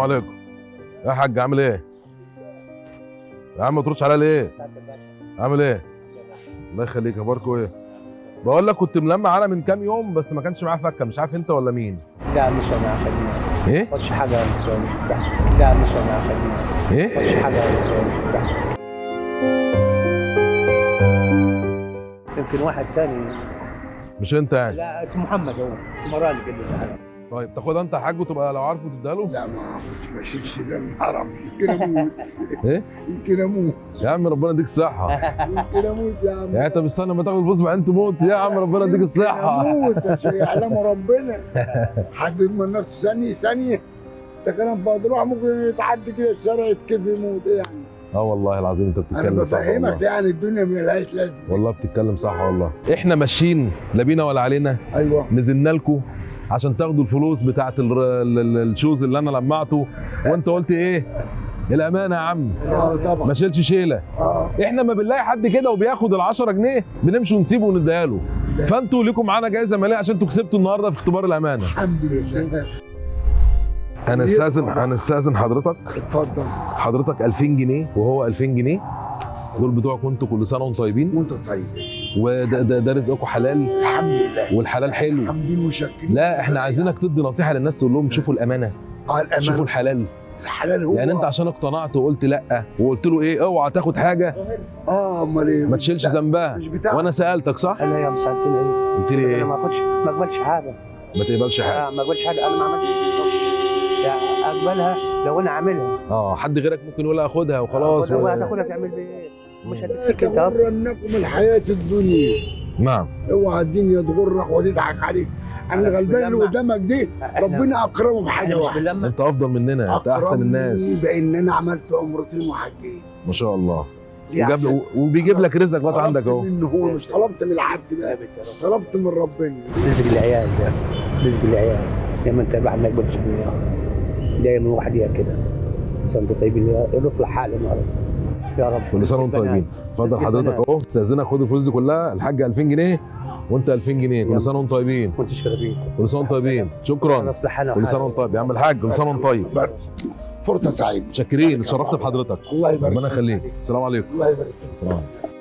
عليكم يا حاج عامل ايه يا عم ما تردش عليا ليه عامل ايه الله يخليك اخباركم ايه بقول لك كنت ملمع انا من كام يوم بس ما كانش معاه فكه مش عارف انت ولا مين لا مش انا خلينا ايه ما حاجه مش مش بتاع. لا مش انا خلينا ما ايه حاجه مش بتاع. يمكن واحد ثاني مش انت يعني لا اسمه محمد هو اسمه رالي كده زعلان. طيب تاخدها انت يا حاج وتبقى لو عارفه تديها له لا ما اعرفش ما اشيلش دم حرام يمكن اموت ايه يمكن اموت يا عم ربنا يديك الصحه يمكن اموت يا عم يعني انت مستني ما تاخد الفلوس بعدين تموت يا عم ربنا يديك الصحه اموت عشان يعلم ربنا حد يضمن نفسه ثانيه ثانيه ده كان بروح ممكن يتعدي كده الشارع كيف يموت ايه يعني اه والله العظيم انت انا بتتكلم صح بفهمك والله يعني الدنيا ملهاش لازمه والله بتتكلم صح والله احنا ماشيين لا بينا ولا علينا ايوه نزلنا لكم عشان تاخدوا الفلوس بتاعت ال- ال- ال- الشوز اللي انا لمعته وانت قلت ايه الامانه يا عم اه طبعا ما شيلش شيله اه احنا ما بنلاقي حد كده وبياخد ال 10 جنيه بنمشي ونسيبه ونديها له فانتوا ليكم معانا جايزه ماليه عشان انتوا كسبتوا النهارده في اختبار الامانه الحمد لله انا استاذن انا استاذن حضرتك اتفضل حضرتك 2000 جنيه وهو 2000 جنيه دول بتوعكم انتوا كل سنه وانتم طيبين وانت طيب وده ده, ده رزقكم حلال الحمد لله والحلال حلو حمدين وشاكرين لا احنا عايزينك تدي نصيحه للناس تقول لهم شوفوا الامانه اه شوفوا الامان الحلال الحلال هو يعني انت عشان اقتنعت وقلت لا وقلت له ايه اوعى تاخد حاجه اه امال ايه ما تشيلش ذنبها مش بتاع وانا سالتك صح انا يوم سالتني ايه قلت لي انا ايه ما اخدش ما اقبلش حاجه ما تقبلش حاجه آه ما اقبلش حاجه انا ما عملتش يا اقبلها لو انا عاملها اه حد غيرك ممكن يقول اخدها وخلاص لو و... هتاخدها تعمل بيه ايه مش هتكفيك انت اصلا تغرنكم الحياه الدنيا نعم اوعى الدنيا تغرك وتضحك عليك انا الغلبان اللي بنلمع. قدامك دي إحنا- ربنا اكرمه احنا بحاجه مش واحده بنلمع انت افضل مننا انت احسن أكرمني الناس بان انا عملت عمرتين وحجيت ما شاء الله ليه وجاب عشان وبيجيب لك رزقك بقى طلبت عندك اهو منه هو مش طلبت من العبد بقى طلبت من ربنا رزق العيال ده رزق العيال دايما انت الواحد ما يقبلش بالله دايما الواحد يا كده صندوق طيبين يا- يصلح حالهم يا رب يا رب كل سنه وانتم طيبين اتفضل رزق حضرتك البنات. اهو استاذنك خد الفلوس دي كلها الحاج 2000 جنيه وانت 2000 جنيه كل يلا. سنه وانتم طيبين وانت شغالين كل سنه وانتم طيبين شكرا نصلح حالنا كل سنه وانت طيب يا عم الحاج كل سنه وانت طيب فرصه سعيده شاكرين اتشرفت بحضرتك الله يبارك ربنا يخليك السلام عليكم الله يبارك فيك. السلام عليكم